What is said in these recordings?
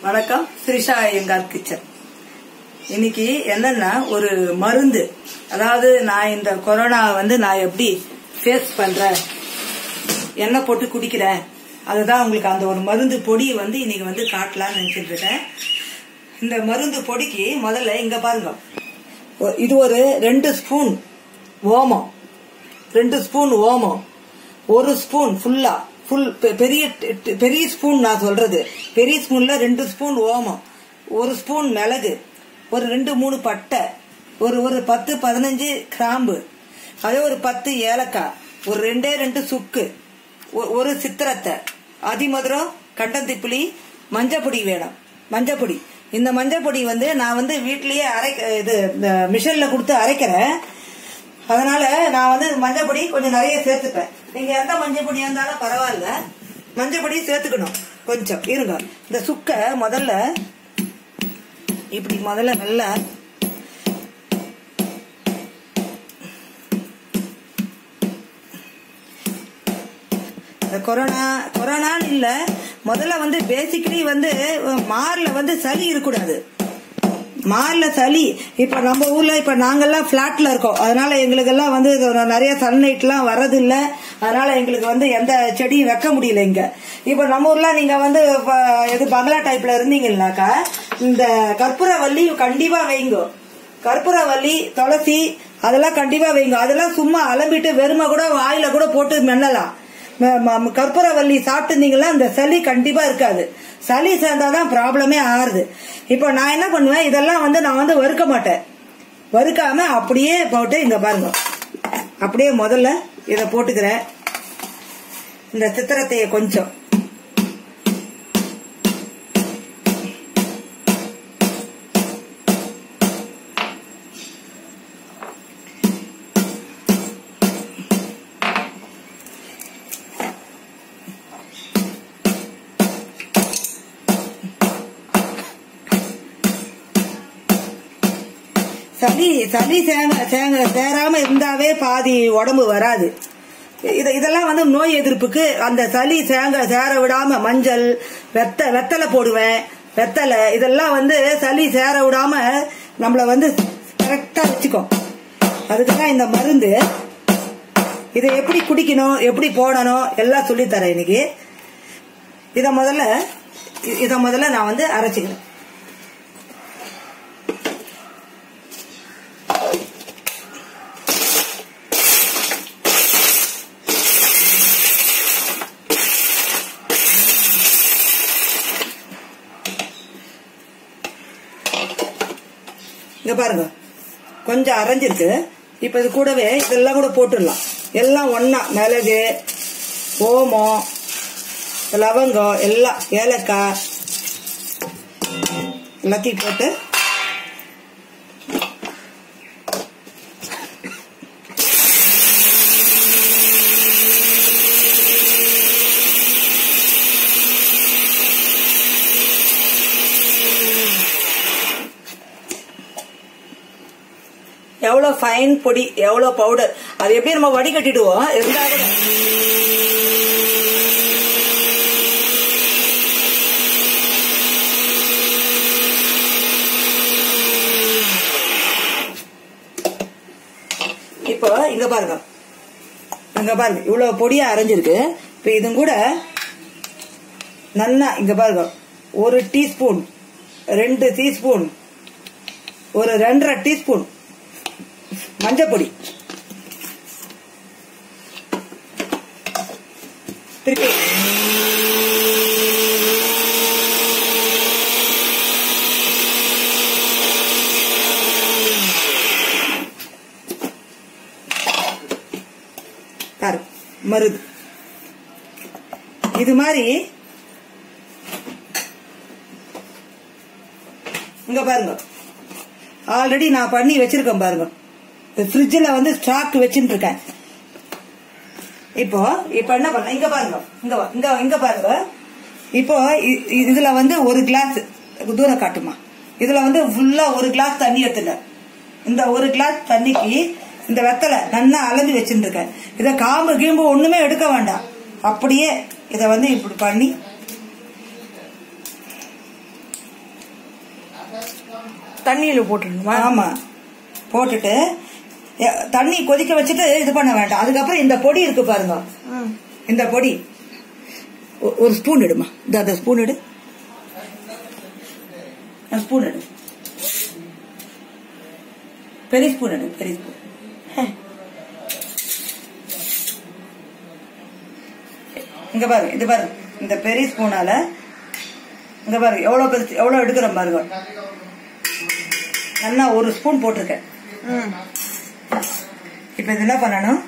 வணக்கம் ஸ்ரீஷா ஐயங்கார் கிச்சன் இன்னைக்கு என்னன்னா ஒரு மருந்து அதாவது நான் இந்த கொரோனா வந்து நான் எப்படி ஃபேஸ் பண்றேன் எண்ணெய் போட்டு குடிக்கிறேன் அதுதான் உங்களுக்கு அந்த ஒரு மருந்து பொடி வந்து இன்னைக்கு வந்து காட்டலாம்னு நினைச்சிட்டு இருக்கேன் இந்த மருந்து பொடிக்கு முதல்ல இங்க பாருங்க ஒ- இது ஒரு ரெண்டு ஸ்பூன் ஓமம் ரெண்டு ஸ்பூன் ஓமம் ஒரு ஸ்பூன் ஃபுல்லா ஃபுல் பெரிய ட- ட- பெரிய ஸ்பூன் நான் சொல்றது பெரிய ஸ்பூன்ல ரெண்டு ஸ்பூன் ஓமம் ஒரு ஸ்பூன் மிளகு ஒரு ரெண்டு மூணு பட்டை ஒரு ஒரு பத்து பதினஞ்சு கிராம்பு அதே ஒரு பத்து ஏலக்காய் ஒரு ரெண்டே ரெண்டு சுக்கு ஒ- ஒரு சித்திரத்தை அதிமதுரம் கண்டந்திப்புளி மஞ்சப்பொடி வேணும் மஞ்சப்பொடி இந்த மஞ்சப்பொடி வந்து நான் வந்து வீட்லயே அரைக்க இது இந்த மிஷின்ல கொடுத்து அரைக்கிறேன் அதனால நான் வந்து மஞ்சப்பொடி கொஞ்சம் நிறைய சேர்த்துப்பேன் நீங்க எந்த மஞ்சப்பொடியா இருந்தாலும் பரவாயில்ல மஞ்சப்பொடி சேர்த்துக்கணும் கொஞ்சம் இருங்க இந்த சுக்க முதல்ல இப்படி முதல்ல நல்லா இந்த கொரோனா கொரோனான்னு இல்ல முதல்ல வந்து பேசிக்கலி வந்து மார்ல வந்து சளி இருக்கக்கூடாது மார்ல சளி இப்ப நம்ம ஊர்ல இப்ப நாங்கெல்லாம் பிளாட்ல இருக்கோம் அதனால எங்களுக்கெல்லாம் வந்து இது நிறைய சன்லைட் எல்லாம் வர்றது இல்ல அதனால எங்களுக்கு வந்து எந்த செடியும் வைக்க முடியல இங்க இப்ப நம்ம ஊர்ல நீங்க வந்து இப்ப இது பங்களா டைப்ல இருந்தீங்கன்னாக்கா இந்த கற்பூரவல்லி கண்டிப்பா வைங்கோ கற்பூரவல்லி துளசி அதெல்லாம் கண்டிப்பா வைங்க அதெல்லாம் சும்மா அலம்பிட்டு வெறுமை கூட வாயில கூட போட்டு மென்னலாம் ம- ம- கற்பூரவல்லி சாப்பிட்டுருந்தீங்களா இந்த சளி கண்டிப்பா இருக்காது சளி சேர்ந்தாதான் ப்ராப்ளமே ஆறுது இப்போ நான் என்ன பண்ணுவேன் இதெல்லாம் வந்து நான் வந்து வறுக்க மாட்டேன் வறுக்காம அப்படியே போட்டு இங்க பாருங்க அப்படியே முதல்ல இத போட்டுக்கிறேன் இந்த சித்திரத்தைய கொஞ்சம் சளி சளி சேங்க சேங்க சேராம இருந்தாவே பாதி உடம்பு வராது இத இதெல்லாம் வந்து நோய் எதிர்ப்புக்கு அந்த சளி சேங்க சேர விடாம மஞ்சள் வெத்த வெத்தலை போடுவேன் வெத்தலை இதெல்லாம் வந்து சளி சேர விடாம நம்மள வந்து கரெக்டா வச்சுக்கும் அதுக்கு தான் இந்த மருந்து இதை எப்படி குடிக்கணும் எப்படி போடணும் எல்லாம் சொல்லித் தரேன் இன்னைக்கு இத முதல்ல இத முதல்ல நான் வந்து அரைச்சிக்கிறேன் இங்க பாருங்க கொஞ்சம் அரைஞ்சிருக்கு இப்ப இது கூடவே இதெல்லாம் கூட போட்டுடலாம் எல்லாம் ஒண்ணா மிளகு ஓமம் லவங்கம் எல்லாம் ஏலக்காய் எல்லாத்தையும் போட்டு எவ்வளவு ஃபைன் பொடி எவ்வளவு பவுடர் அது எப்படி நம்ம வடிகட்டிடுவோம் இருந்தா கூட இப்போ இங்க பாருங்க இங்க பாருங்க இவ்வளவு பொடியா அரைஞ்சிருக்கு இப்ப இதும் கூட நல்லா இங்க பாருங்க ஒரு டீஸ்பூன் ரெண்டு டீஸ்பூன் ஒரு ரெண்டரை டீஸ்பூன் மஞ்சப்பொடி திருப்பி பாரு மருது இது மாதிரி இங்க பாருங்க ஆல்ரெடி நான் பண்ணி வச்சிருக்கேன் பாருங்க ஃப்ரிட்ஜில் வந்து ஸ்டாக் வச்சுட்டு இருக்கேன் இப்போ இப்போ என்ன பண்ண இங்க பாருங்க இங்க வா, இங்க இங்க பாருங்க இப்போ இ- இ- இதுல வந்து ஒரு கிளாஸ் தூரம் காட்டுமா இதுல வந்து ஃபுல்லா ஒரு கிளாஸ் தண்ணி எடுத்துங்க இந்த ஒரு கிளாஸ் தண்ணிக்கு இந்த வெத்தலை நல்லா அலந்து வச்சுட்டு இருக்கேன் இதை காம்பு கீம்பு ஒண்ணுமே எடுக்க வேண்டாம் அப்படியே இதை வந்து இப்படி பண்ணி தண்ணியில போட்டுருணுமா ஆமா போட்டுட்டு எ- தண்ணி கொதிக்க வச்சுட்டு இது பண்ண வேண்டாம் அதுக்கப்புறம் இந்த பொடி இருக்கு பாருங்க ம். இந்த பொடி ஒ- ஒரு ஸ்பூன் எடுமா இந்த அந்த ஸ்பூன் எடு ஸ்பூன் எடு பெரிய ஸ்பூன் எடு பெரிய ஸ்பூன் இங்க பாரு இது பாரு இந்த பெரிய ஸ்பூனால இங்க பாரு எவ்வளவு பெருசு எவ்வளவு எடுக்கிறோம் பாருங்க நல்லா ஒரு ஸ்பூன் போட்டிருக்கேன் ம். இப்ப இது என்ன பண்ணணும்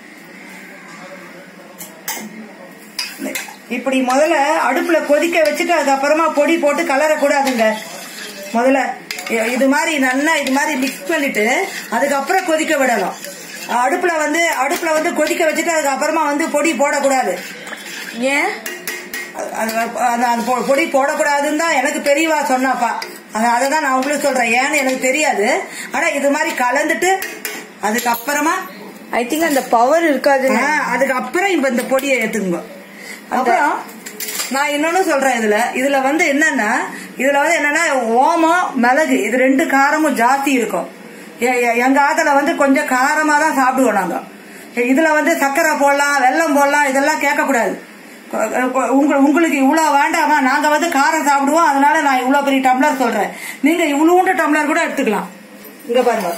இப்படி முதல்ல அடுப்புல கொதிக்க வச்சுட்டு அதுக்கப்புறமா பொடி போட்டு கலர கூடாதுங்க முதல்ல இ- இது மாதிரி நல்லா இது மாதிரி மிக்ஸ் பண்ணிட்டு அதுக்கப்புறம் கொதிக்க விடலாம் அடுப்புல வந்து அடுப்புல வந்து கொதிக்க வச்சுட்டு அதுக்கப்புறமா வந்து பொடி போடக்கூடாது ஏன் அது- அது அந்த அந்த பொ- பொடி போடக்கூடாதுன்னு தான் எனக்கு பெரியவா சொன்னாப்பா அது- அதை தான் நான் உங்களுக்கு சொல்றேன் ஏன்னு எனக்கு தெரியாது ஆனா இது மாதிரி கலந்துட்டு அதுக்கப்புறமா ஐ திங்க் அந்த பவர் இருக்காது ஆ, அதுக்கப்புறம் இப்ப இந்த பொடியை எடுத்துக்கோங்க அப்புறம் நான் இன்னொன்னு சொல்றேன் இதுல இதுல வந்து என்னன்னா இதுல வந்து என்னன்னா ஓமம் மிளகு இது ரெண்டு காரமும் ஜாஸ்தி இருக்கும் எ- எ- எங்க ஆத்துல வந்து கொஞ்சம் காரமா தான் சாப்பிடுவோம் நாங்க இதுல வந்து சர்க்கரை போடலாம் வெல்லம் போடலாம் இதெல்லாம் கேட்கக்கூடாது உங்க- உங்களுக்கு இவ்வளவு வேண்டாமா நாங்க வந்து காரம் சாப்பிடுவோம் அதனால நான் இவ்வளவு பெரிய டம்ளர் சொல்றேன் நீங்க இவ்வளவுண்டு டம்ளர் கூட எடுத்துக்கலாம் இங்க பாருங்க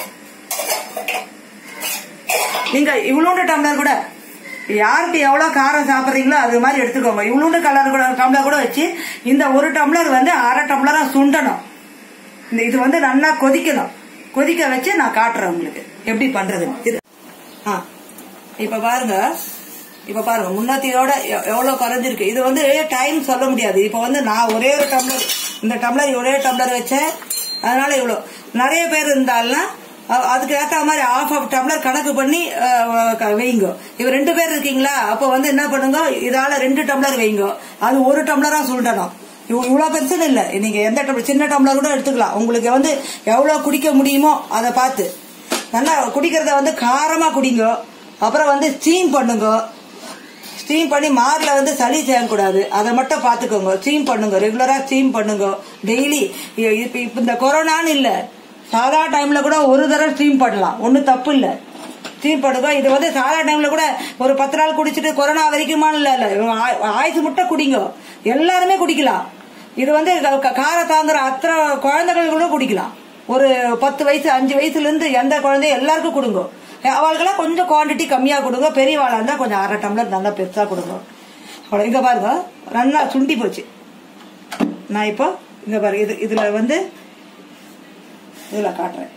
நீங்க இவ்வளோண்டு டம்ளர் கூட யாருக்கு எவ்வளவு காரம் சாப்பிடுறீங்களோ அது மாதிரி எடுத்துக்கோங்க இவ்வளோண்டு கலர் கூட டம்ளர் கூட வச்சு இந்த ஒரு டம்ளர் வந்து அரை டம்ளரா சுண்டணும் இந்த இது வந்து நல்லா கொதிக்கணும் கொதிக்க வச்சு நான் காட்டுறேன் உங்களுக்கு எப்படி பண்றது இது ஆ இப்ப பாருங்க இப்ப பாருங்க முன்னத்தியோட எ- எவ்வளவு குறைஞ்சிருக்கு இது வந்து டைம் சொல்ல முடியாது இப்ப வந்து நான் ஒரே ஒரு டம்ளர் இந்த டம்ளர் ஒரே டம்ளர் வச்சேன் அதனால இவ்வளவு நிறைய பேர் இருந்தாலும் அ- அதுக்கு ஏத்த மாதிரி ஆஃப் ஆஃப் டம்ளர் கணக்கு பண்ணி அஹ், க- வைங்க இப்ப ரெண்டு பேர் இருக்கீங்களா அப்ப வந்து என்ன பண்ணுங்க இதால ரெண்டு டம்ளர் வைங்க அது ஒரு டம்ளரா சுண்டணும் இவ்- இவ்வளவு பெருசுன்னு இல்ல நீங்க எந்த டம்ளர் சின்ன டம்ளர் கூட எடுத்துக்கலாம் உங்களுக்கு வந்து எவ்வளவு குடிக்க முடியுமோ அதை பார்த்து நல்லா குடிக்கிறத வந்து காரமா குடிங்க அப்புறம் வந்து ஸ்டீம் பண்ணுங்க ஸ்டீம் பண்ணி மார்ல வந்து சளி செய்யக்கூடாது அதை மட்டும் பாத்துக்கோங்க ஸ்டீம் பண்ணுங்க ரெகுலரா ஸ்டீம் பண்ணுங்க டெய்லி இப்ப இப்ப இந்த கொரோனான்னு இல்ல சாதா டைம்ல கூட ஒரு தடவை ஸ்டீம் பண்ணலாம் ஒன்னும் தப்பு இல்ல ஸ்டீம் பண்ணுங்க இது வந்து சாதா டைம்ல கூட ஒரு பத்து நாள் குடிச்சிட்டு கொரோனா வரைக்குமான்னு இல்ல இல்ல இவங்க ஆய்- ஆயுசு மட்டும் குடிங்க எல்லாருமே குடிக்கலாம் இது வந்து க- க- காரம் தாங்குற அத்தனை குழந்தைகள் கூட குடிக்கலாம் ஒரு பத்து வயசு அஞ்சு வயசுல இருந்து எந்த குழந்தையும் எல்லாருக்கும் கொடுங்க அவளுக்கெல்லாம் கொஞ்சம் குவாண்டிட்டி கம்மியா கொடுங்க பெரியவாளா இருந்தா கொஞ்சம் அரை டம்ளர் நல்லா பெருசா கொடுங்க அவ்வளவு இங்க பாருங்க நல்லா சுண்டி போச்சு நான் இப்போ இங்க பாருங்க இது இதுல வந்து இதுல காட்டுறேன்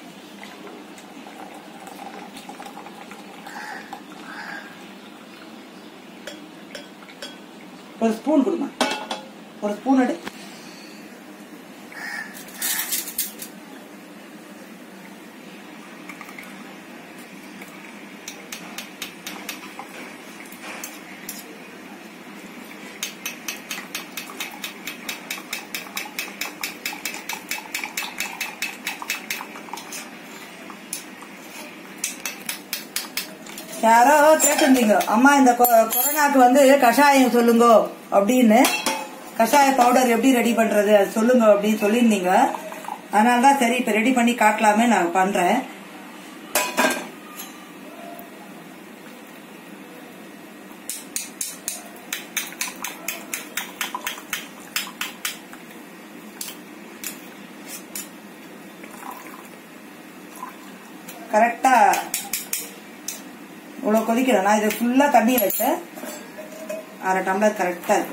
ஒரு ஸ்பூன் கொடுங்க ஒரு ஸ்பூன் எடு யாரோ கேட்டிருந்தீங்க அம்மா இந்த கொ- கொரோனாக்கு வந்து கஷாயம் சொல்லுங்க அப்படின்னு கஷாய பவுடர் எப்படி ரெடி பண்றது அது சொல்லுங்க அப்படின்னு சொல்லியிருந்தீங்க அதனால தான் சரி இப்ப ரெடி பண்ணி காட்டலாமே நான் பண்றேன் கரெக்டா இவ்வளவு கொதிக்கிறேன் நான் இது ஃபுல்லா தண்ணி வச்சேன் அரை டம்ளர் கரெக்டா இருக்கு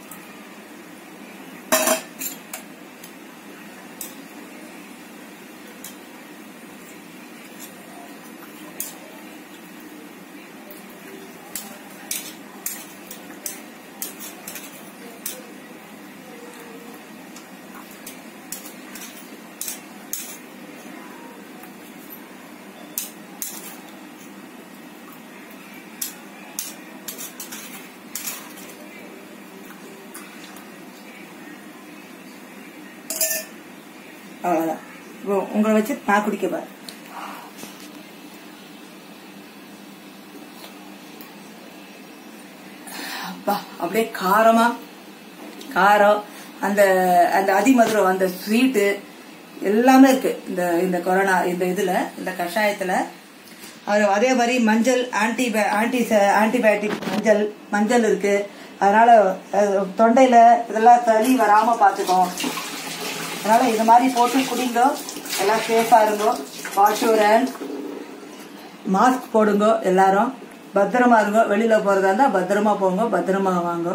அவ்வளவுதான் இப்போ உங்களை வச்சு நான் குடிக்க பாரு அப்பா அப்படியே காரமா காரம் அந்த அந்த அதிமதுரம் அந்த ஸ்வீட்டு எல்லாமே இருக்கு இந்த இந்த கொரோனா இந்த இதுல இந்த கஷாயத்துல அது அதே மாதிரி மஞ்சள் ஆன்டி ஆன்டி ஆன்டிபயோட்டிக் மஞ்சள் மஞ்சள் இருக்கு அதனால அஹ், தொண்டையில இதெல்லாம் சளி வராம பாத்துக்கோம் அதனால இது மாதிரி போட்டு குடிங்க எல்லாம் சேஃபா இருங்க வாஷ் யூர் ஹேண்ட் மாஸ்க் போடுங்க எல்லாரும் பத்திரமா இருங்க வெளியில போறதா இருந்தா பத்திரமா போங்க பத்திரமா வாங்க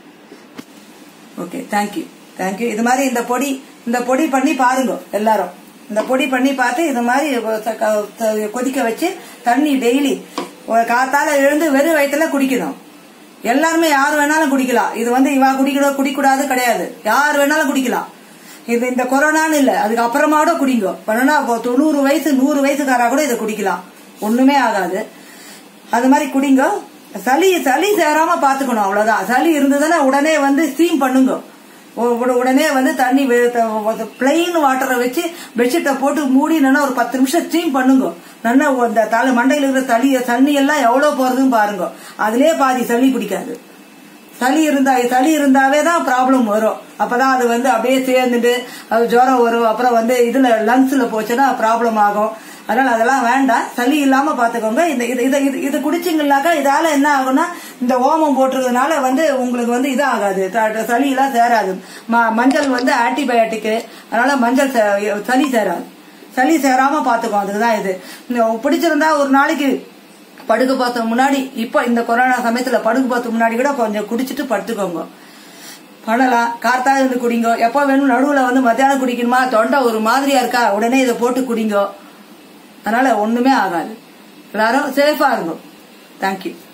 ஓகே தேங்க்யூ தேங்க்யூ இது மாதிரி இந்த பொடி இந்த பொடி பண்ணி பாருங்க எல்லாரும் இந்த பொடி பண்ணி பார்த்து இது மாதிரி கொ- க- கொதிக்க வச்சு தண்ணி டெய்லி ஒரு காத்தால எழுந்து வெறும் வயிற்றுல குடிக்கணும் எல்லாருமே யார் வேணாலும் குடிக்கலாம் இது வந்து இவா குடிக்கணும் குடிக்கூடாது கிடையாது யார் வேணாலும் குடிக்கலாம் இது இந்த கொரோனான்னு இல்ல அதுக்கு அப்புறமா கூட குடிங்க பண்ணனா தொண்ணூறு வயசு நூறு வயசுக்காரா கூட இதை குடிக்கலாம் ஒண்ணுமே ஆகாது அது மாதிரி குடிங்க சளி சளி சேராம பாத்துக்கணும் அவ்வளவுதான் சளி இருந்ததுன்னா உடனே வந்து ஸ்டீம் பண்ணுங்க உ- உட- உடனே வந்து தண்ணி பிளெயின் வாட்டரை வச்சு பெட்ஷீட்டை போட்டு மூடி நல்லா ஒரு பத்து நிமிஷம் ஸ்டீம் பண்ணுங்க நல்லா அந்த தலை மண்டையில இருக்கிற தளி தண்ணி எல்லாம் எவ்வளவு போறதுன்னு பாருங்க அதுலயே பாதி சளி பிடிக்காது சளி இருந்தா சளி இருந்தாவே தான் ப்ராப்ளம் வரும் அப்பதான் அது வந்து அப்படியே சேர்ந்துட்டு அது ஜுரம் வரும் அப்புறம் வந்து இதுல லங்ஸ்ல போச்சுன்னா ப்ராப்ளம் ஆகும் அதனால அதெல்லாம் வேண்டாம் சளி இல்லாம பாத்துக்கோங்க இந்த இது இது இது இது குடிச்சிங்கனாக்கா இதால என்ன ஆகும்னா இந்த ஓமம் போட்டுறதுனால வந்து உங்களுக்கு வந்து இது ஆகாது த- சளி எல்லாம் சேராது ம- மஞ்சள் வந்து ஆன்டிபயோட்டிக் அதனால மஞ்சள் சே- சளி சேராது சளி சேராம பாத்துக்கோ அதுக்குதான் இது இந்த பிடிச்சிருந்தா ஒரு நாளைக்கு படுக்க பார்த்த முன்னாடி இப்போ இந்த கொரோனா சமயத்துல படுக்க பார்த்த முன்னாடி கூட கொஞ்சம் குடிச்சிட்டு படுத்துக்கோங்க பண்ணலாம் கார்த்தா இருந்து குடிங்க எப்போ வேணும் நடுவுல வந்து மத்தியானம் குடிக்கணுமா தொண்டை ஒரு மாதிரியா இருக்கா உடனே இதை போட்டு குடிங்க அதனால ஒண்ணுமே ஆகாது எல்லாரும் சேஃபா இருங்க தேங்க்யூ